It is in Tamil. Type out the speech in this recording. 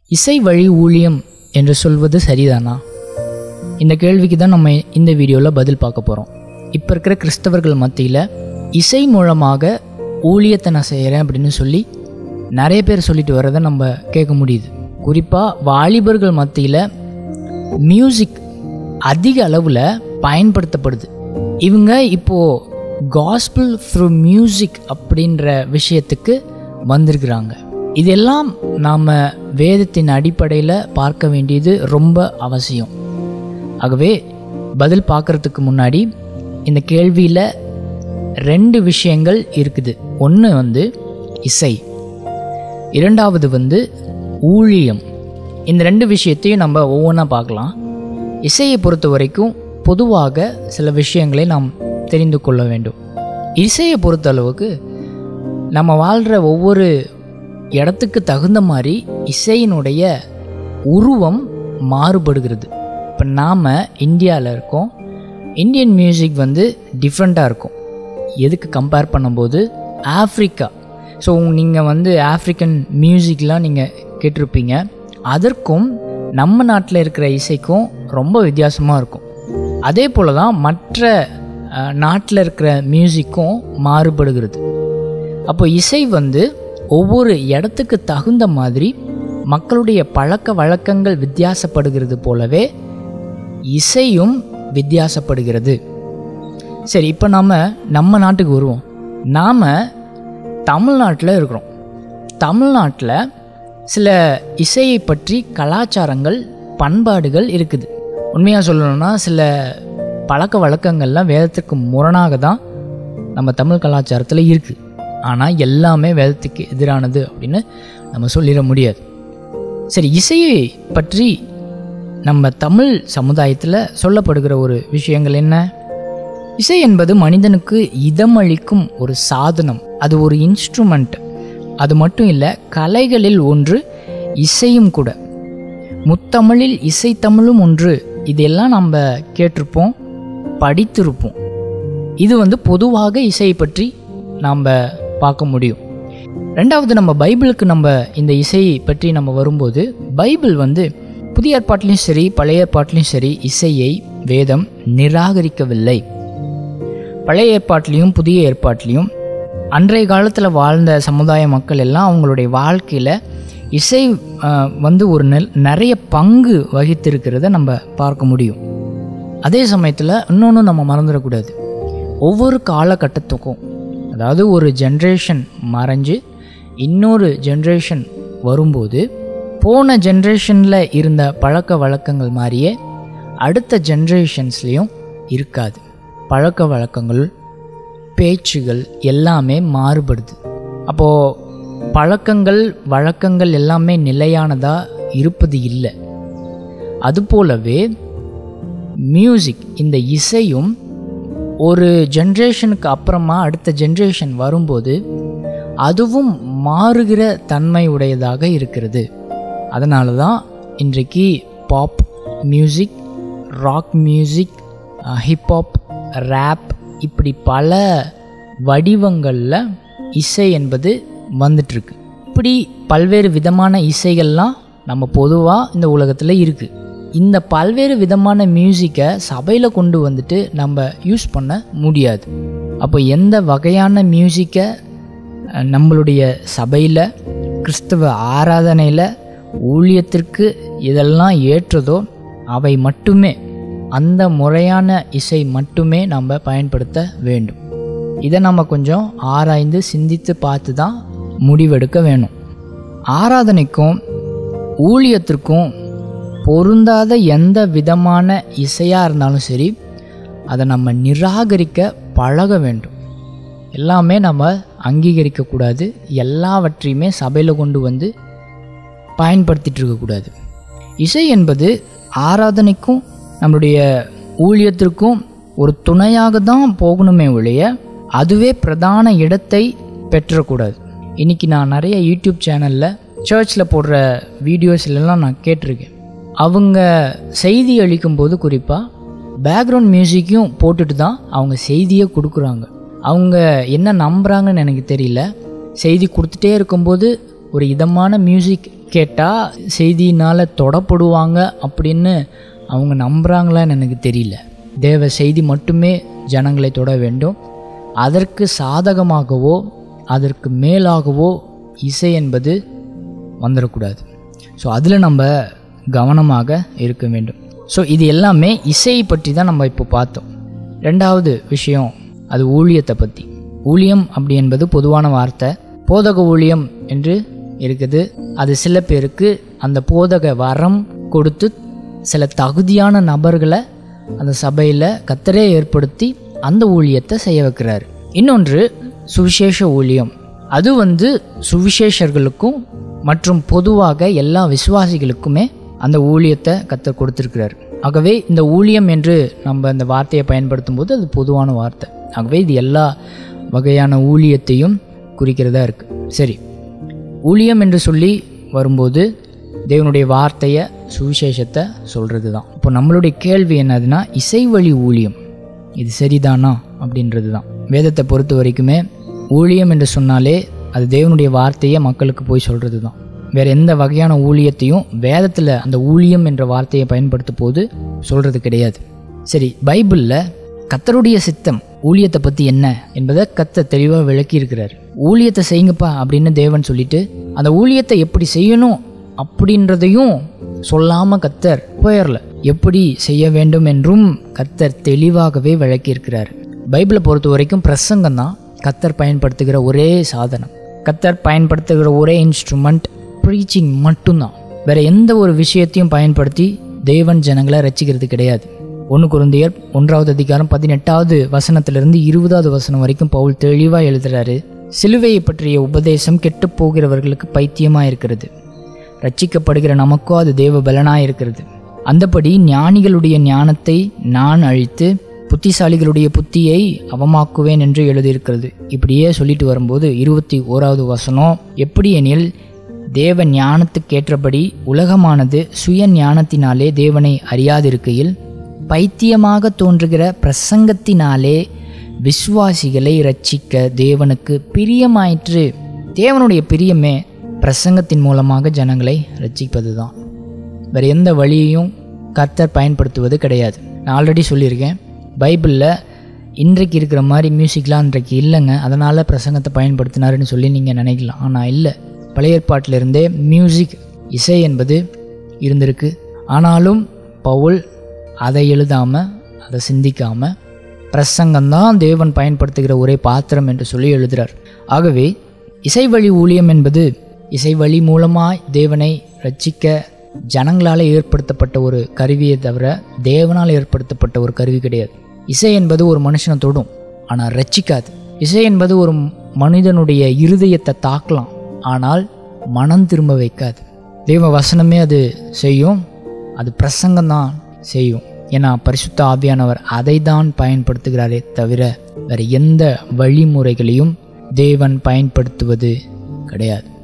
இசை வழி ஊழியம் என்று சொல்வது சரிதானா இந்த கேள்விக்கு தான் நம்ம இந்த வீடியோவில் பதில் பார்க்க போகிறோம் இப்போ இருக்கிற கிறிஸ்தவர்கள் மத்தியில் இசை மூலமாக ஊழியத்தை நான் செய்கிறேன் அப்படின்னு சொல்லி நிறைய பேர் சொல்லிட்டு வரதை நம்ம கேட்க முடியுது குறிப்பாக வாலிபர்கள் மத்தியில் மியூசிக் அதிக அளவில் பயன்படுத்தப்படுது இவங்க இப்போது காஸ்பிள் த்ரூ மியூசிக் அப்படின்ற விஷயத்துக்கு வந்திருக்கிறாங்க இதெல்லாம் நாம் வேதத்தின் அடிப்படையில் பார்க்க வேண்டியது ரொம்ப அவசியம் ஆகவே பதில் பார்க்குறதுக்கு முன்னாடி இந்த கேள்வியில் ரெண்டு விஷயங்கள் இருக்குது ஒன்று வந்து இசை இரண்டாவது வந்து ஊழியம் இந்த ரெண்டு விஷயத்தையும் நம்ம ஒவ்வொன்றா பார்க்கலாம் இசையை பொறுத்த வரைக்கும் பொதுவாக சில விஷயங்களை நாம் தெரிந்து கொள்ள வேண்டும் இசையை பொறுத்த அளவுக்கு நம்ம வாழ்கிற ஒவ்வொரு இடத்துக்கு தகுந்த மாதிரி இசையினுடைய உருவம் மாறுபடுகிறது இப்போ நாம் இந்தியாவில் இருக்கோம் இந்தியன் மியூசிக் வந்து டிஃப்ரெண்ட்டாக இருக்கும் எதுக்கு கம்பேர் பண்ணும்போது ஆஃப்ரிக்கா ஸோ நீங்கள் வந்து ஆஃப்ரிக்கன் மியூசிக்லாம் நீங்கள் கேட்டிருப்பீங்க அதற்கும் நம்ம நாட்டில் இருக்கிற இசைக்கும் ரொம்ப வித்தியாசமாக இருக்கும் அதே போல் தான் மற்ற நாட்டில் இருக்கிற மியூசிக்கும் மாறுபடுகிறது அப்போ இசை வந்து ஒவ்வொரு இடத்துக்கு தகுந்த மாதிரி மக்களுடைய பழக்க வழக்கங்கள் வித்தியாசப்படுகிறது போலவே இசையும் வித்தியாசப்படுகிறது சரி இப்போ நாம் நம்ம நாட்டுக்கு வருவோம் நாம் தமிழ்நாட்டில் இருக்கிறோம் தமிழ்நாட்டில் சில இசையை பற்றி கலாச்சாரங்கள் பண்பாடுகள் இருக்குது உண்மையாக சொல்லணும்னா சில பழக்க வழக்கங்கள்லாம் வேதத்திற்கு முரணாக தான் நம்ம தமிழ் கலாச்சாரத்தில் இருக்குது ஆனால் எல்லாமே வேதத்துக்கு எதிரானது அப்படின்னு நம்ம சொல்லிட முடியாது சரி இசையை பற்றி நம்ம தமிழ் சமுதாயத்தில் சொல்லப்படுகிற ஒரு விஷயங்கள் என்ன இசை என்பது மனிதனுக்கு இதமளிக்கும் ஒரு சாதனம் அது ஒரு இன்ஸ்ட்ருமெண்ட் அது மட்டும் இல்லை கலைகளில் ஒன்று இசையும் கூட முத்தமிழில் இசைத்தமிழும் ஒன்று இதெல்லாம் நம்ம கேட்டிருப்போம் படித்திருப்போம் இது வந்து பொதுவாக இசையை பற்றி நாம் பார்க்க முடியும் ரெண்டாவது நம்ம பைபிளுக்கு நம்ம இந்த இசையை பற்றி நம்ம வரும்போது பைபிள் வந்து புதிய ஏற்பாட்டிலையும் சரி பழைய ஏற்பாட்டிலையும் சரி இசையை வேதம் நிராகரிக்கவில்லை பழைய ஏற்பாட்டிலையும் புதிய ஏற்பாட்டிலையும் அன்றைய காலத்தில் வாழ்ந்த சமுதாய மக்கள் எல்லாம் அவங்களுடைய வாழ்க்கையில் இசை வந்து ஒரு நெல் நிறைய பங்கு வகித்திருக்கிறத நம்ம பார்க்க முடியும் அதே சமயத்தில் இன்னொன்று நம்ம மறந்துடக்கூடாது ஒவ்வொரு காலகட்டத்துக்கும் அதாவது ஒரு ஜென்ரேஷன் மறைஞ்சு இன்னொரு ஜென்ரேஷன் வரும்போது போன ஜென்ரேஷனில் இருந்த பழக்க வழக்கங்கள் மாதிரியே அடுத்த ஜென்ரேஷன்ஸ்லேயும் இருக்காது பழக்க வழக்கங்கள் பேச்சுகள் எல்லாமே மாறுபடுது அப்போது பழக்கங்கள் வழக்கங்கள் எல்லாமே நிலையானதாக இருப்பது இல்லை அதுபோலவே மியூசிக் இந்த இசையும் ஒரு ஜென்ரேஷனுக்கு அப்புறமா அடுத்த ஜென்ரேஷன் வரும்போது அதுவும் மாறுகிற தன்மை உடையதாக இருக்கிறது அதனால தான் இன்றைக்கு pop music rock music hip hop rap இப்படி பல வடிவங்களில் இசை என்பது வந்துட்டுருக்கு இப்படி பல்வேறு விதமான இசைகள்லாம் நம்ம பொதுவாக இந்த உலகத்தில் இருக்குது இந்த பல்வேறு விதமான மியூசிக்கை சபையில் கொண்டு வந்துட்டு நம்ம யூஸ் பண்ண முடியாது அப்போ எந்த வகையான மியூசிக்கை நம்மளுடைய சபையில் கிறிஸ்தவ ஆராதனையில் ஊழியத்திற்கு இதெல்லாம் ஏற்றதோ அவை மட்டுமே அந்த முறையான இசை மட்டுமே நம்ம பயன்படுத்த வேண்டும் இதை நம்ம கொஞ்சம் ஆராய்ந்து சிந்தித்து பார்த்து தான் முடிவெடுக்க வேணும் ஆராதனைக்கும் ஊழியத்திற்கும் பொருந்தாத எந்த விதமான இசையாக இருந்தாலும் சரி அதை நம்ம நிராகரிக்க பழக வேண்டும் எல்லாமே நம்ம அங்கீகரிக்கக்கூடாது எல்லாவற்றையுமே சபையில் கொண்டு வந்து பயன்படுத்திகிட்டு இருக்கக்கூடாது இசை என்பது ஆராதனைக்கும் நம்மளுடைய ஊழியத்திற்கும் ஒரு துணையாக தான் போகணுமே ஒழிய அதுவே பிரதான இடத்தை பெற்றக்கூடாது இன்றைக்கி நான் நிறைய யூடியூப் சேனலில் சர்ச்சில் போடுற வீடியோஸ்லாம் நான் கேட்டிருக்கேன் அவங்க செய்தி அளிக்கும்போது குறிப்பாக பேக்ரவுண்ட் மியூசிக்கையும் போட்டுட்டு தான் அவங்க செய்தியை கொடுக்குறாங்க அவங்க என்ன நம்புகிறாங்கன்னு எனக்கு தெரியல செய்தி கொடுத்துட்டே இருக்கும்போது ஒரு இதமான மியூசிக் கேட்டால் செய்தியினால் தொடப்படுவாங்க அப்படின்னு அவங்க நம்புகிறாங்களான்னு எனக்கு தெரியல தேவ செய்தி மட்டுமே ஜனங்களை தொட வேண்டும் அதற்கு சாதகமாகவோ அதற்கு மேலாகவோ இசை என்பது வந்துடக்கூடாது ஸோ அதில் நம்ம கவனமாக இருக்க வேண்டும் ஸோ இது எல்லாமே இசையை பற்றி தான் நம்ம இப்போ பார்த்தோம் ரெண்டாவது விஷயம் அது ஊழியத்தை பற்றி ஊழியம் அப்படி என்பது பொதுவான வார்த்தை போதக ஊழியம் என்று இருக்குது அது சில பேருக்கு அந்த போதக வரம் கொடுத்து சில தகுதியான நபர்களை அந்த சபையில் கத்தரே ஏற்படுத்தி அந்த ஊழியத்தை செய்ய வைக்கிறாரு இன்னொன்று சுவிசேஷ ஊழியம் அது வந்து சுவிசேஷர்களுக்கும் மற்றும் பொதுவாக எல்லா விசுவாசிகளுக்குமே அந்த ஊழியத்தை கத்தர் கொடுத்துருக்கிறார் ஆகவே இந்த ஊழியம் என்று நம்ம இந்த வார்த்தையை பயன்படுத்தும் போது அது பொதுவான வார்த்தை ஆகவே இது எல்லா வகையான ஊழியத்தையும் குறிக்கிறதா இருக்குது சரி ஊழியம் என்று சொல்லி வரும்போது தேவனுடைய வார்த்தையை சுவிசேஷத்தை சொல்கிறது தான் இப்போ நம்மளுடைய கேள்வி என்னதுன்னா இசை வழி ஊழியம் இது சரிதானா அப்படின்றது தான் வேதத்தை பொறுத்த வரைக்குமே ஊழியம் என்று சொன்னாலே அது தேவனுடைய வார்த்தையை மக்களுக்கு போய் சொல்கிறது தான் வேறு எந்த வகையான ஊழியத்தையும் வேதத்தில் அந்த ஊழியம் என்ற வார்த்தையை பயன்படுத்தும் போது சொல்கிறது கிடையாது சரி பைபிளில் கத்தருடைய சித்தம் ஊழியத்தை பற்றி என்ன என்பதை கத்த தெளிவாக விளக்கி இருக்கிறார் ஊழியத்தை செய்யுங்கப்பா அப்படின்னு தேவன் சொல்லிட்டு அந்த ஊழியத்தை எப்படி செய்யணும் அப்படின்றதையும் சொல்லாமல் கத்தர் போயிடல எப்படி செய்ய வேண்டும் என்றும் கத்தர் தெளிவாகவே விளக்கியிருக்கிறார் பைபிளை பொறுத்த வரைக்கும் பிரசங்கம் தான் கத்தர் பயன்படுத்துகிற ஒரே சாதனம் கத்தர் பயன்படுத்துகிற ஒரே இன்ஸ்ட்ருமெண்ட் ப்ரீச்சிங் மட்டும்தான் வேற எந்த ஒரு விஷயத்தையும் பயன்படுத்தி தேவன் ஜனங்களை ரசிக்கிறது கிடையாது ஒன்று குருந்தியர் ஒன்றாவது அதிகாரம் பதினெட்டாவது வசனத்திலிருந்து இருபதாவது வசனம் வரைக்கும் பவுல் தெளிவாக எழுதுறாரு சிலுவையை பற்றிய உபதேசம் கெட்டு போகிறவர்களுக்கு பைத்தியமாக இருக்கிறது ரட்சிக்கப்படுகிற நமக்கோ அது தேவ பலனாக இருக்கிறது அந்தபடி ஞானிகளுடைய ஞானத்தை நான் அழித்து புத்திசாலிகளுடைய புத்தியை அவமாக்குவேன் என்று எழுதியிருக்கிறது இப்படியே சொல்லிட்டு வரும்போது இருபத்தி ஓராவது வசனம் எப்படி எனில் தேவ ஞானத்துக்கேற்றபடி உலகமானது சுய ஞானத்தினாலே தேவனை அறியாதிருக்கையில் பைத்தியமாக தோன்றுகிற பிரசங்கத்தினாலே விசுவாசிகளை ரட்சிக்க தேவனுக்கு பிரியமாயிற்று தேவனுடைய பிரியமே பிரசங்கத்தின் மூலமாக ஜனங்களை ரட்சிப்பது தான் வேறு எந்த வழியையும் கர்த்தர் பயன்படுத்துவது கிடையாது நான் ஆல்ரெடி சொல்லியிருக்கேன் பைபிளில் இன்றைக்கு இருக்கிற மாதிரி மியூசிக்லாம் இன்றைக்கு இல்லைங்க அதனால் பிரசங்கத்தை பயன்படுத்தினாருன்னு சொல்லி நீங்கள் நினைக்கலாம் ஆனால் இல்லை பழைய ஏற்பாட்டிலிருந்தே மியூசிக் இசை என்பது இருந்திருக்கு ஆனாலும் பவுல் அதை எழுதாமல் அதை சிந்திக்காமல் பிரசங்கம்தான் தேவன் பயன்படுத்துகிற ஒரே பாத்திரம் என்று சொல்லி எழுதுகிறார் ஆகவே இசை வழி ஊழியம் என்பது இசை வழி மூலமாய் தேவனை ரட்சிக்க ஜனங்களால் ஏற்படுத்தப்பட்ட ஒரு கருவியை தவிர தேவனால் ஏற்படுத்தப்பட்ட ஒரு கருவி கிடையாது இசை என்பது ஒரு மனுஷனை தொடும் ஆனால் ரட்சிக்காது இசை என்பது ஒரு மனிதனுடைய இருதயத்தை தாக்கலாம் ஆனால் மனம் திரும்ப வைக்காது தேவ வசனமே அது செய்யும் அது பிரசங்கம்தான் செய்யும் ஏன்னா பரிசுத்த ஆவியானவர் அதை தான் பயன்படுத்துகிறாரே தவிர வேறு எந்த வழிமுறைகளையும் தேவன் பயன்படுத்துவது கிடையாது